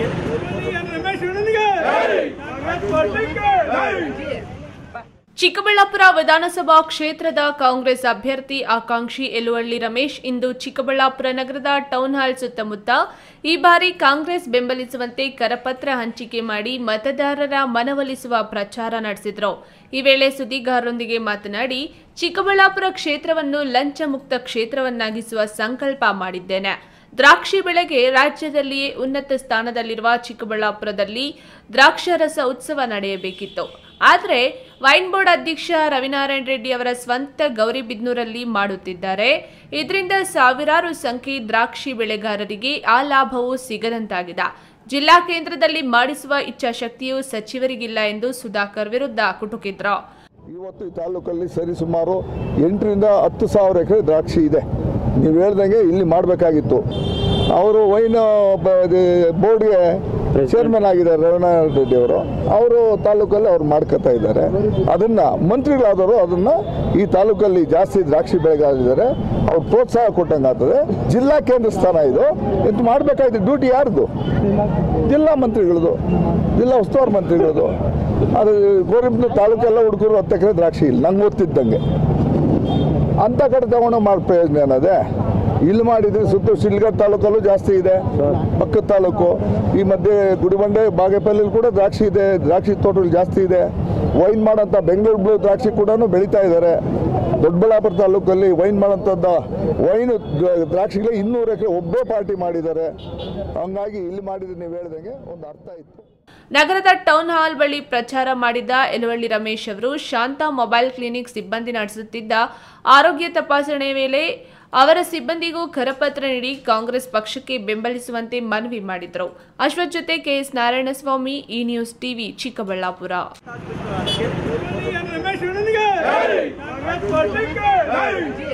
ರಮೇಶ್ ಅಣ್ಣನಿಗೆ ಕಾಂಗ್ರೆಸ್ ಪಾರ್ಟಿಗೆ ಚಿಕ್ಕಬಳ್ಳಾಪುರ ವಿಧಾನಸಭಾ ಕ್ಷೇತ್ರದ ಕಾಂಗ್ರೆಸ್ ಅಭ್ಯರ್ಥಿ ಆಕಾಂಕ್ಷಿ ಯಲುವಳ್ಳಿ ರಮೇಶ್ ಇಂದು ಚಿಕ್ಕಬಳ್ಳಾಪುರ ನಗರದ ಟೌನ್ ಹಾಲ್ ಸುತ್ತಮುತ್ತ ಈ ಬಾರಿ ಕಾಂಗ್ರೆಸ್ ಬೆಂಬಲಿಸುವಂತೆ ಕರಪತ್ರ ಹಂಚಿಕೆ ಮಾಡಿ ಮತದಾರರ ಮನವೊಲಿಸುವ ಪ್ರಚಾರ ನಡೆಸಿದರು ಈ ವೇಳೆ ಸುದ್ದಿಗಾರರೊಂದಿಗೆ ಮಾತನಾಡಿ ಚಿಕ್ಕಬಳ್ಳಾಪುರ ಕ್ಷೇತ್ರವನ್ನು ಲಂಚ ಮುಕ್ತ ಕ್ಷೇತ್ರವನ್ನಾಗಿಸುವ ಸಂಕಲ್ಪ ಮಾಡಿದ್ದೇನೆ ದ್ರಾಕ್ಷಿ ಬೆಳೆಗೆ ರಾಜ್ಯದಲ್ಲಿಯೇ ಉನ್ನತ ಸ್ಥಾನದಲ್ಲಿರುವ ಚಿಕ್ಕಬಳ್ಳಾಪುರದಲ್ಲಿ ದ್ರಾಕ್ಷಾರಸ ಉತ್ಸವ ನಡೆಯಬೇಕಿತ್ತು ಆದರೆ ವೈನ್ ಬೋರ್ಡ್ ಅಧ್ಯಕ್ಷ ರವಿನಾರಾಯಣ ರೆಡ್ಡಿ ಅವರ ಸ್ವಂತ ಗೌರಿಬಿದ್ನೂರಲ್ಲಿ ಮಾಡುತ್ತಿದ್ದಾರೆ ಇದರಿಂದ ಸಾವಿರಾರು ಸಂಖ್ಯೆ ದ್ರಾಕ್ಷಿ ಬೆಳೆಗಾರರಿಗೆ ಆ ಲಾಭವು ಸಿಗದಂತಾಗಿದೆ ಜಿಲ್ಲಾ ಕೇಂದ್ರದಲ್ಲಿ ಮಾಡಿಸುವ ಇಚ್ಛಾಶಕ್ತಿಯು ಸಚಿವರಿಗಿಲ್ಲ ಎಂದು ಸುಧಾಕರ್ ವಿರುದ್ಧ ಕುಟುಕಿದ್ರು ಇವತ್ತು ಈ ತಾಲೂಕಲ್ಲಿ ಸರಿಸುಮಾರು ಎಂಟರಿಂದ ಹತ್ತು ಸಾವಿರ ಎಕರೆ ದ್ರಾಕ್ಷಿ ಇದೆ ನೀವು ಹೇಳ್ದಂಗೆ ಇಲ್ಲಿ ಮಾಡಬೇಕಾಗಿತ್ತು ಅವರು ವೈನ್ ಬೋರ್ಡ್ಗೆ ಚೇರ್ಮನ್ ಆಗಿದ್ದಾರೆ ರವಿನಾರಾಯಣ ರೆಡ್ಡಿ ಅವರು ಅವರು ತಾಲೂಕಲ್ಲಿ ಅವ್ರು ಮಾಡ್ಕೊತಾ ಇದ್ದಾರೆ ಅದನ್ನು ಮಂತ್ರಿಗಳಾದವರು ಅದನ್ನು ಈ ತಾಲೂಕಲ್ಲಿ ಜಾಸ್ತಿ ದ್ರಾಕ್ಷಿ ಬೆಳೆಗಾರಿದ್ದಾರೆ ಅವ್ರು ಪ್ರೋತ್ಸಾಹ ಕೊಟ್ಟಂಗೆ ಆಗ್ತದೆ ಜಿಲ್ಲಾ ಕೇಂದ್ರ ಸ್ಥಾನ ಇದು ಇದು ಮಾಡಬೇಕಾಗಿದ್ದು ಡ್ಯೂಟಿ ಯಾರ್ದು ಜಿಲ್ಲಾ ಮಂತ್ರಿಗಳದು ಜಿಲ್ಲಾ ಉಸ್ತುವಾರಿ ಮಂತ್ರಿಗಳದು ಅದು ಗೋರಿಬ್ನ ತಾಲೂಕೆಲ್ಲ ಹುಡುಗರು ಹತ್ತು ಎಕರೆ ದ್ರಾಕ್ಷಿ ಇಲ್ಲ ನಂಗೆ ಗೊತ್ತಿದ್ದಂಗೆ ಅಂಥ ಕಡೆ ತಗೊಂಡು ಮಾಡಿ ಪ್ರಯೋಜನ ಏನದೆ ಇಲ್ಲಿ ಮಾಡಿದ್ರೆ ಸುತ್ತ ಶಿಲ್ಘಟ್ಟ ತಾಲೂಕಲ್ಲೂ ಜಾಸ್ತಿ ಇದೆ ಪಕ್ಕದ ತಾಲೂಕು ಈ ಮಧ್ಯೆ ಗುಡಿಬಂಡೆ ಬಾಗೇಪಲ್ಲಿಲಿ ಕೂಡ ದ್ರಾಕ್ಷಿ ಇದೆ ದ್ರಾಕ್ಷಿ ತೋಟಗಳು ಜಾಸ್ತಿ ಇದೆ ವೈನ್ ಮಾಡೋಂಥ ಬೆಂಗಳೂರು ಬ್ಲೂ ದ್ರಾಕ್ಷಿ ಕೂಡ ಬೆಳೀತಾ ಇದ್ದಾರೆ ದೊಡ್ಡಬಳ್ಳಾಪುರ ತಾಲೂಕಲ್ಲಿ ವೈನ್ ಮಾಡೋಂಥದ್ದು ವೈನ್ ದ್ರಾಕ್ಷಿಗಳೇ ಇನ್ನೂರು ಎಕರೆ ಒಬ್ಬೇ ಪಾರ್ಟಿ ಮಾಡಿದ್ದಾರೆ ಹಂಗಾಗಿ ಇಲ್ಲಿ ಮಾಡಿದ್ರೆ ನೀವು ಹೇಳ್ದಂಗೆ ಒಂದು ಅರ್ಥ ಇತ್ತು ನಗರದ ಟೌನ್ ಹಾಲ್ ಬಳಿ ಪ್ರಚಾರ ಮಾಡಿದ ಯಲುವಳ್ಳಿ ರಮೇಶ್ ಅವರು ಶಾಂತ ಮೊಬೈಲ್ ಕ್ಲಿನಿಕ್ ಸಿಬ್ಬಂದಿ ನಡೆಸುತ್ತಿದ್ದ ಆರೋಗ್ಯ ತಪಾಸಣೆ ವೇಳೆ ಅವರ ಸಿಬ್ಬಂದಿಗೂ ಕರಪತ್ರ ನೀಡಿ ಕಾಂಗ್ರೆಸ್ ಪಕ್ಷಕ್ಕೆ ಬೆಂಬಲಿಸುವಂತೆ ಮನವಿ ಮಾಡಿದರು ಅಶ್ವಥ್ ಜೊತೆ ಕೆಎಸ್ ನಾರಾಯಣಸ್ವಾಮಿ ಈ ನ್ಯೂಸ್ ಟಿವಿ ಚಿಕ್ಕಬಳ್ಳಾಪುರ ರಮೇಶ್ ಅಣ್ಣನಿಗೆ ಕಾಂಗ್ರೆಸ್ ಪಾರ್ಟಿಗೆ